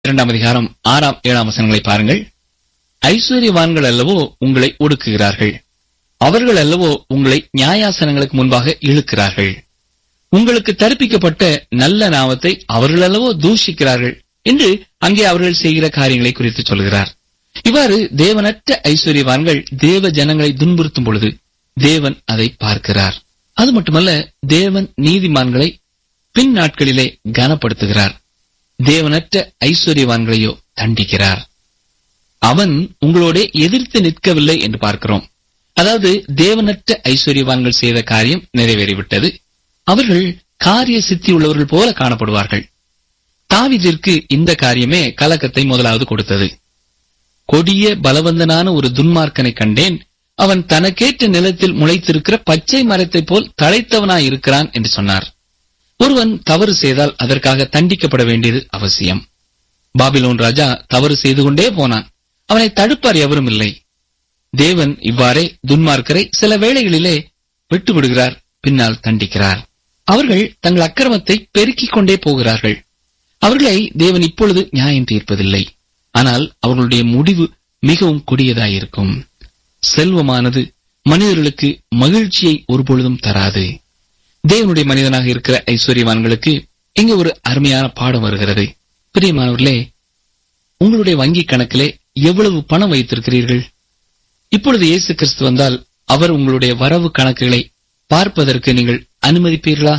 இரண்டாம் அதிகாரம் ஆறாம் ஏழாம் வசனங்களை பாருங்கள் ஐஸ்வர்யவான்கள் அல்லவோ உங்களை ஒடுக்குகிறார்கள் அவர்கள் அல்லவோ உங்களை நியாயாசனங்களுக்கு முன்பாக இழுக்கிறார்கள் உங்களுக்கு தரிப்பிக்கப்பட்ட நல்ல நாமத்தை அவர்கள் அல்லவோ தூஷிக்கிறார்கள் என்று அங்கே அவர்கள் செய்கிற காரியங்களை குறித்து சொல்கிறார் இவ்வாறு தேவனற்ற ஐஸ்வர்யவான்கள் தேவ ஜனங்களை துன்புறுத்தும் பொழுது தேவன் அதை பார்க்கிறார் அது மட்டுமல்ல தேவன் நீதிமான்களை பின் நாட்களிலே கனப்படுத்துகிறார் தேவனற்ற ஐஸ்வர்யவான்களையோ தண்டிக்கிறார் அவன் உங்களோட எதிர்த்து நிற்கவில்லை என்று பார்க்கிறோம் அதாவது தேவனற்ற ஐஸ்வர்யவான்கள் செய்த காரியம் நிறைவேறிவிட்டது அவர்கள் காரிய சித்தி உள்ளவர்கள் போல காணப்படுவார்கள் தாவிதிற்கு இந்த காரியமே கலக்கத்தை முதலாவது கொடுத்தது கொடிய பலவந்தனான ஒரு துன்மார்க்கனை கண்டேன் அவன் தனக்கேற்ற நிலத்தில் முளைத்திருக்கிற பச்சை மரத்தைப் போல் தழைத்தவனாய் இருக்கிறான் என்று சொன்னார் ஒருவன் தவறு செய்தால் அதற்காக தண்டிக்கப்பட வேண்டியது அவசியம் பாபிலோன் ராஜா தவறு செய்து கொண்டே போனான் அவனை தடுப்பார் எவரும் இல்லை தேவன் இவ்வாறே துன்மார்க்கரை சில வேளைகளிலே விட்டு விடுகிறார் பின்னால் தண்டிக்கிறார் அவர்கள் தங்கள் அக்கிரமத்தை பெருக்கிக் கொண்டே போகிறார்கள் அவர்களை தேவன் இப்பொழுது நியாயம் தீர்ப்பதில்லை ஆனால் அவர்களுடைய முடிவு மிகவும் கொடியதாயிருக்கும் செல்வமானது மனிதர்களுக்கு மகிழ்ச்சியை ஒருபொழுதும் தராது தேவனுடைய மனிதனாக இருக்கிற ஐஸ்வர்யவான்களுக்கு இங்கே ஒரு அருமையான பாடம் வருகிறது பிரியமானவர்களே உங்களுடைய வங்கி கணக்கிலே எவ்வளவு பணம் வைத்திருக்கிறீர்கள் இப்பொழுது இயேசு கிறிஸ்து வந்தால் அவர் உங்களுடைய வரவு கணக்குகளை பார்ப்பதற்கு நீங்கள் அனுமதிப்பீர்களா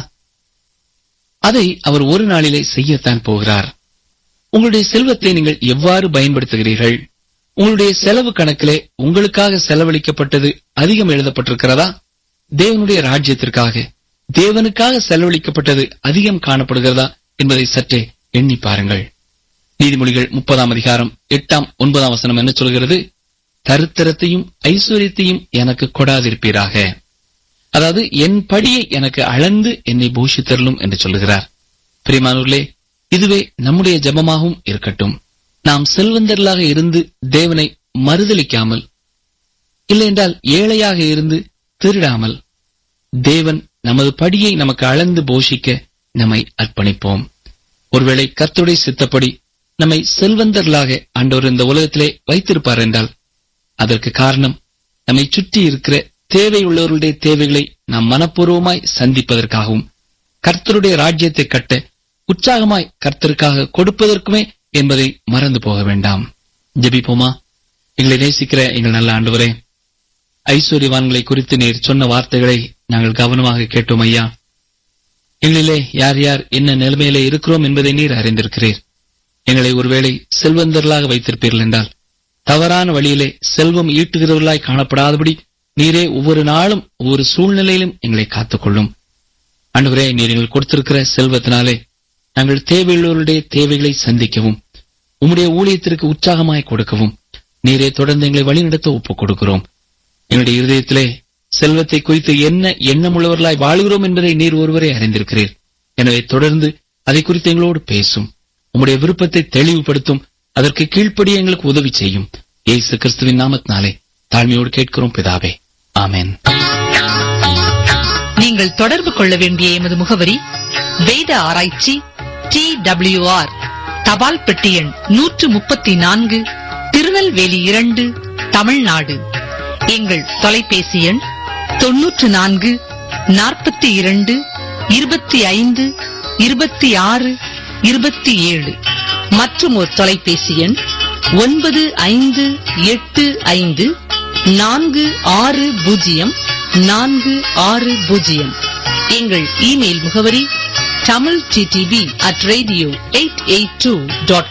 அதை அவர் ஒரு நாளிலே செய்யத்தான் போகிறார் உங்களுடைய செல்வத்தை நீங்கள் எவ்வாறு பயன்படுத்துகிறீர்கள் உங்களுடைய செலவு கணக்கிலே உங்களுக்காக செலவழிக்கப்பட்டது அதிகம் எழுதப்பட்டிருக்கிறதா தேவனுடைய ராஜ்யத்திற்காக தேவனுக்காக செலவழிக்கப்பட்டது அதிகம் காணப்படுகிறதா என்பதை சற்றே எண்ணி பாருங்கள் நீதிமொழிகள் முப்பதாம் அதிகாரம் எட்டாம் ஒன்பதாம் வசனம் என்ன சொல்கிறது தருத்திரத்தையும் ஐஸ்வர்யத்தையும் எனக்கு கொடாதிருப்பீராக அதாவது என் படியை எனக்கு அளந்து என்னை பூஷித்தரலும் என்று சொல்லுகிறார் பிரிமானூர்லே இதுவே நம்முடைய ஜபமாகவும் இருக்கட்டும் நாம் செல்வந்தர்களாக இருந்து தேவனை மறுதளிக்காமல் இல்லையென்றால் ஏழையாக இருந்து திருடாமல் தேவன் நமது படியை நமக்கு அளந்து போஷிக்க நம்மை அர்ப்பணிப்போம் ஒருவேளை கர்த்தருடைய சித்தப்படி நம்மை செல்வந்தர்களாக ஆண்டவர் இந்த உலகத்திலே வைத்திருப்பார் என்றால் அதற்கு காரணம் நம்மை சுற்றி இருக்கிற தேவையுள்ளவர்களுடைய தேவைகளை நாம் மனப்பூர்வமாய் சந்திப்பதற்காகவும் கர்த்தருடைய ராஜ்யத்தை கட்ட உற்சாகமாய் கர்த்தருக்காக கொடுப்பதற்குமே என்பதை மறந்து போக வேண்டாம் ஜெபிப்போமா எங்களை நேசிக்கிற எங்கள் நல்ல ஆண்டவரே ஐஸ்வர்யவான்களை குறித்து நீர் சொன்ன வார்த்தைகளை நாங்கள் கவனமாக கேட்டோம் ஐயா எங்களிலே யார் யார் என்ன நிலைமையிலே இருக்கிறோம் என்பதை நீர் அறிந்திருக்கிறீர் எங்களை ஒருவேளை செல்வந்தர்களாக வைத்திருப்பீர்கள் என்றால் தவறான வழியிலே செல்வம் ஈட்டுகிறவர்களாய் காணப்படாதபடி நீரே ஒவ்வொரு நாளும் ஒவ்வொரு சூழ்நிலையிலும் எங்களை காத்துக்கொள்ளும் அன்றுவரே நீர் எங்கள் கொடுத்திருக்கிற செல்வத்தினாலே நாங்கள் தேவையுள்ளவருடைய தேவைகளை சந்திக்கவும் உம்முடைய ஊழியத்திற்கு உற்சாகமாய் கொடுக்கவும் நீரே தொடர்ந்து எங்களை வழிநடத்த ஒப்புக் கொடுக்கிறோம் எங்களுடைய இருதயத்திலே செல்வத்தை குறித்து என்ன எண்ணமுள்ளவர்களாய் வாழ்கிறோம் என்பதை நீர் ஒருவரை அறிந்திருக்கிறீர் எனவே தொடர்ந்து அதை குறித்து எங்களோடு பேசும் உம்முடைய விருப்பத்தை தெளிவுபடுத்தும் அதற்கு கீழ்ப்படிய எங்களுக்கு உதவி செய்யும் ஏசு கிறிஸ்துவின் நாமத்தினாலே தாழ்மையோடு கேட்கிறோம் பிதாவே ஆமென் நீங்கள் தொடர்பு கொள்ள வேண்டிய எமது முகவரி வேத ஆராய்ச்சி டி ஆர் தபால் பெட்டி எண் நூற்று முப்பத்தி நான்கு திருநெல்வேலி இரண்டு தமிழ்நாடு எங்கள் தொலைபேசி எண் தொன்னூற்று நான்கு நாற்பத்தி இரண்டு இருபத்தி ஐந்து இருபத்தி ஆறு இருபத்தி ஏழு மற்றும் ஒரு தொலைபேசி எண் ஒன்பது ஐந்து எட்டு ஐந்து நான்கு ஆறு பூஜ்ஜியம் நான்கு ஆறு பூஜ்ஜியம் எங்கள் இமெயில் முகவரி Tamil DTP at radio eight eight two dot